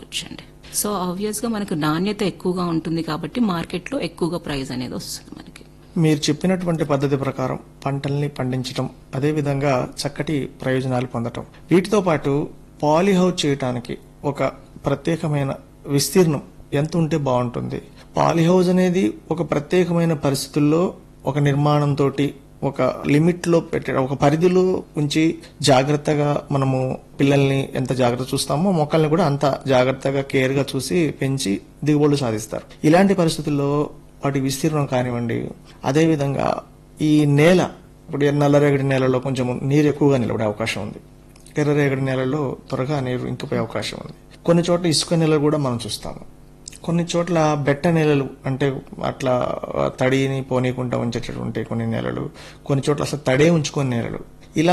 చేసుకోవచ్చండి so obvious గా మనకు నాణ్యత ఎక్కువగా ఉంటుంది కాబట్టి మార్కెట్ లో ఎక్కువగా ప్రైస్ అనేది వస్తుంది మనకి మీరు చెప్పినటువంటి పద్ధతి ప్రకారం పంటల్ని పండించడం అదేవిధంగా చక్కటి ప్రయోజనాలు పొందటం వీటితో పాటు పాలీహౌస్ చేయటానికి ఒక ప్రత్యేకమైన విస్తీర్ణం ఎంత ఉంటే బాగుంటుంది పాలీహౌస్ అనేది ఒక ప్రత్యేకమైన పరిస్థితుల్లో ఒక నిర్మాణంతో ఒక లిమిట్ లో పెట్టే ఒక పరిధిలో ఉంచి జాగ్రత్తగా మనము పిల్లల్ని ఎంత జాగ్రత్త చూస్తామో మొక్కల్ని కూడా అంత జాగ్రత్తగా కేర్ గా చూసి పెంచి దిగుబడులు సాధిస్తారు ఇలాంటి పరిస్థితుల్లో వాటి విస్తీర్ణం కానివ్వండి అదేవిధంగా ఈ నేల ఇప్పుడు నల్లరేగడి నేలలో కొంచెం నీరు ఎక్కువగా నిలబడే అవకాశం ఉంది ఎర్రరేగడి నేలలో త్వరగా నీరు ఇంకిపోయే అవకాశం ఉంది కొన్ని చోట్ల ఇసుక నేలలు కూడా మనం చూస్తాము కొన్ని చోట్ల బెట్ట నేలలు అంటే అట్లా తడిని పోనీకుండా ఉంచేటటువంటి కొన్ని నేలలు కొన్ని చోట్ల అసలు తడే ఉంచుకొని నేలలు ఇలా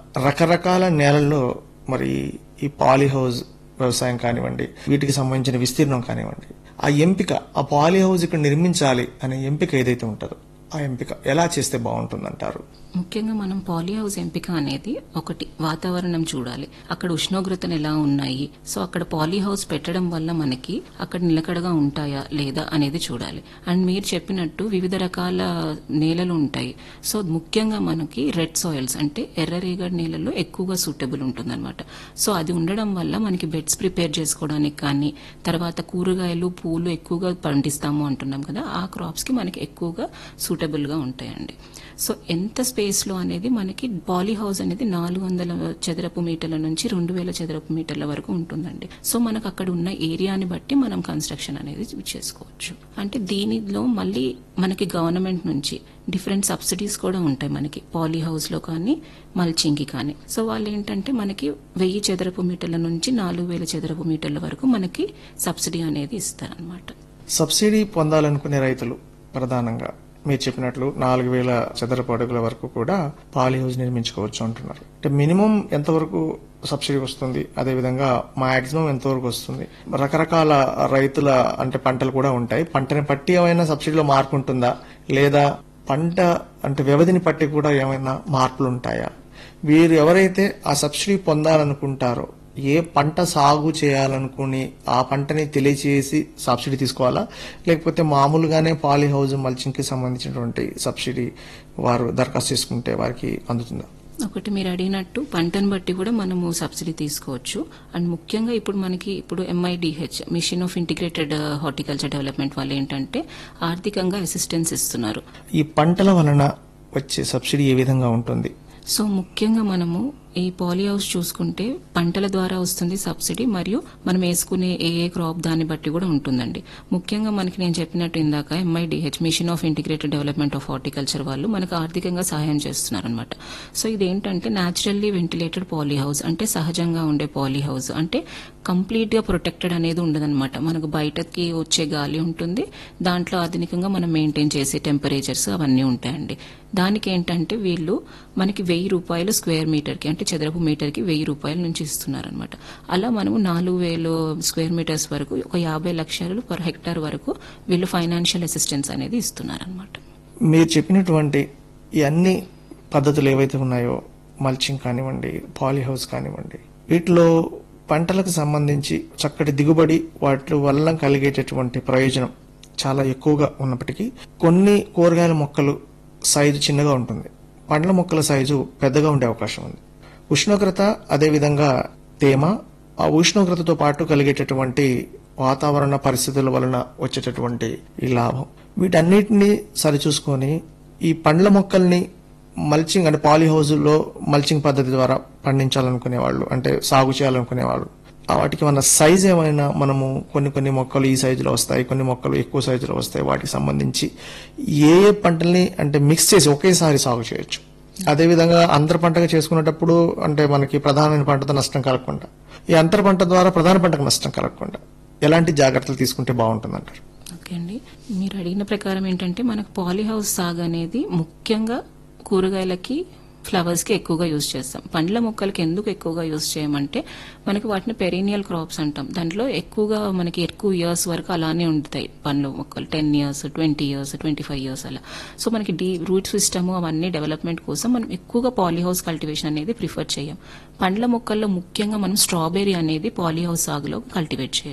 రకరకాల నేలల్లో మరి ఈ పాలీహౌస్ వ్యవసాయం కానివ్వండి వీటికి సంబంధించిన విస్తీర్ణం కానివ్వండి ఆ ఎంపిక ఆ పాలీ హౌస్ ఇక్కడ నిర్మించాలి అనే ఎంపిక ఏదైతే ఉంటుందో ఆ ఎంపిక ఎలా చేస్తే బాగుంటుందంటారు ముఖ్యంగా మనం పాలీ హౌస్ ఎంపిక అనేది ఒకటి వాతావరణం చూడాలి అక్కడ ఉష్ణోగ్రతలు ఎలా ఉన్నాయి సో అక్కడ పాలీ హౌస్ పెట్టడం వల్ల మనకి అక్కడ నిలకడగా ఉంటాయా లేదా అనేది చూడాలి అండ్ మీరు చెప్పినట్టు వివిధ రకాల నేలలు ఉంటాయి సో ముఖ్యంగా మనకి రెడ్ సాయిల్స్ అంటే ఎర్రరేగడి నేలల్లో ఎక్కువగా సూటబుల్ ఉంటుందన్నమాట సో అది ఉండడం వల్ల మనకి బెడ్స్ ప్రిపేర్ చేసుకోవడానికి కానీ తర్వాత కూరగాయలు పూలు ఎక్కువగా పండిస్తాము అంటున్నాం కదా ఆ క్రాప్స్ కి మనకి ఎక్కువగా సూటబుల్ గా ఉంటాయండి సో ఎంత స్పేస్ లో అనేది మనకి పాలీ హౌస్ అనేది నాలుగు వందల చదరపు మీటర్ల నుంచి రెండు వేల చదరపు మీటర్ల వరకు ఉంటుందండి సో మనకు అక్కడ ఉన్న ఏరియాని బట్టి మనం కన్స్ట్రక్షన్ అనేది చేసుకోవచ్చు అంటే దీనిలో మళ్ళీ మనకి గవర్నమెంట్ నుంచి డిఫరెంట్ సబ్సిడీస్ కూడా ఉంటాయి మనకి పాలీ హౌస్ లో కానీ మల్చింగ్ కి కానీ సో వాళ్ళు ఏంటంటే మనకి వెయ్యి చదరపు మీటర్ల నుంచి నాలుగు వేల చదరపు మీటర్ల వరకు మనకి సబ్సిడీ అనేది ఇస్తారనమాట సబ్సిడీ పొందాలనుకునే రైతులు ప్రధానంగా మీరు చెప్పినట్లు నాలుగు వేల చదరపు అడుగుల వరకు కూడా పాలీ హౌస్ నిర్మించుకోవచ్చు అంటున్నారు అంటే మినిమం ఎంతవరకు సబ్సిడీ వస్తుంది అదేవిధంగా మాక్సిమం ఎంతవరకు వస్తుంది రకరకాల రైతుల అంటే పంటలు కూడా ఉంటాయి పంటని బట్టి ఏమైనా సబ్సిడీలో మార్పు ఉంటుందా లేదా పంట అంటే వ్యవధిని బట్టి కూడా ఏమైనా మార్పులు ఉంటాయా వీరు ఎవరైతే ఆ సబ్సిడీ పొందాలనుకుంటారో ఏ పంట సాగు చేయాలనుకుని ఆ పంటని తెలియచేసి సబ్సిడీ తీసుకోవాలా లేకపోతే మామూలుగానే పాలీ హౌస్ మల్చింగ్ కి సంబంధించినటువంటి సబ్సిడీ వారు దరఖాస్తు చేసుకుంటే వారికి అందుతుందా ఒకటి మీరు అడిగినట్టు పంటను బట్టి కూడా మనము సబ్సిడీ తీసుకోవచ్చు అండ్ ముఖ్యంగా ఇప్పుడు మనకి ఇప్పుడు MIDH mission of integrated horticulture development వాళ్ళు ఏంటంటే ఆర్థికంగా అసిస్టెన్స్ ఇస్తున్నారు ఈ పంటల వలన వచ్చే సబ్సిడీ ఏ విధంగా ఉంటుంది సో ముఖ్యంగా మనము ఈ పాలీ హౌస్ చూసుకుంటే పంటల ద్వారా వస్తుంది సబ్సిడీ మరియు మనం వేసుకునే ఏ ఏ క్రాప్ దాన్ని బట్టి కూడా ఉంటుందండి ముఖ్యంగా మనకి నేను చెప్పినట్టు ఇందాక MIDH mission of integrated development of horticulture వాళ్ళు మనకు ఆర్థికంగా సహాయం చేస్తున్నారు అనమాట సో ఇదేంటంటే న్యాచురల్లీ వెంటిలేటెడ్ పాలీ హౌస్ అంటే సహజంగా ఉండే పాలీ హౌస్ అంటే కంప్లీట్ గా ప్రొటెక్టెడ్ అనేది ఉండదన్నమాట మనకు బయటకి వచ్చే గాలి ఉంటుంది దాంట్లో ఆధునికంగా మనం మెయింటైన్ చేసే టెంపరేచర్స్ అవన్నీ ఉంటాయండి దానికి ఏంటంటే వీళ్ళు మనకి వెయ్యి రూపాయలు స్క్వేర్ మీటర్ కి అంటే చదరపు మీటర్ కి వెయ్యి రూపాయల నుంచి ఇస్తున్నారనమాట అలా మనము నాలుగు వేలు స్క్వేర్ మీటర్స్ వరకు ఒక యాభై లక్షలు పర్ హెక్టార్ వరకు వీళ్ళు ఫైనాన్షియల్ అసిస్టెన్స్ అనేది ఇస్తున్నారనమాట మీరు చెప్పినటువంటి ఈ అన్ని పద్ధతులు ఏవైతే ఉన్నాయో మల్చింగ్ కానివ్వండి పాలీ హౌస్ కానివ్వండి వీటిలో పంటలకు సంబంధించి చక్కటి దిగుబడి వాటి వల్ల కలిగేటటువంటి ప్రయోజనం చాలా ఎక్కువగా ఉన్నప్పటికీ కొన్ని కూరగాయల మొక్కలు సైజు చిన్నగా ఉంటుంది పండ్ల మొక్కల సైజు పెద్దగా ఉండే అవకాశం ఉంది ఉష్ణోగ్రత అదేవిధంగా తేమ ఆ ఉష్ణోగ్రతతో పాటు కలిగేటటువంటి వాతావరణ పరిస్థితుల వలన వచ్చేటటువంటి ఈ లాభం వీటన్నిటిని సరిచూసుకొని ఈ పండ్ల మొక్కల్ని మల్చింగ్ అంటే పాలీ హౌజుల్లో మల్చింగ్ పద్ధతి ద్వారా పండించాలనుకునే వాళ్ళు అంటే సాగు చేయాలనుకునే వాళ్ళు ఆ వాటికి మన సైజ్ ఏమైనా మనము కొన్ని కొన్ని మొక్కలు ఈ సైజులో వస్తాయి కొన్ని మొక్కలు ఎక్కువ సైజులో వస్తాయి వాటికి సంబంధించి ఏ ఏ పంటల్ని అంటే మిక్స్ చేసి ఒకేసారి సాగు చేయొచ్చు అదేవిధంగా అంతర పంటగా చేసుకునేటప్పుడు అంటే మనకి ప్రధానమైన పంటతో నష్టం కలగకుండా ఈ అంతర పంట ద్వారా ప్రధాన పంటకు నష్టం కలగకుండా ఎలాంటి జాగ్రత్తలు తీసుకుంటే బాగుంటుందంటారు ఓకే అండి మీరు అడిగిన ప్రకారం ఏంటంటే మనకు పాలీ హౌస్ సాగు అనేది ముఖ్యంగా కూరగాయలకి ఫ్లవర్స్ కి ఎక్కువగా యూజ్ చేస్తాం పండ్ల మొక్కలకి ఎందుకు ఎక్కువగా యూజ్ చేయమంటే మనకి వాటిని పెరీనియల్ క్రాప్స్ అంటాం దాంట్లో ఎక్కువగా మనకి ఎక్కువ ఇయర్స్ వరకు అలానే ఉంటాయి పండ్ల మొక్కలు ten years twenty years twenty five years అలా సో మనకి డీ రూట్ సిస్టమ్ అవన్నీ డెవలప్మెంట్ కోసం మనం ఎక్కువగా పాలీ హౌస్ కల్టివేషన్ అనేది ప్రిఫర్ చేయం పండ్ల మొక్కల్లో ముఖ్యంగా మనం స్ట్రాబెర్రీ అనేది పాలీ హౌస్ సాగులో కల్టివేట్ చేయాలి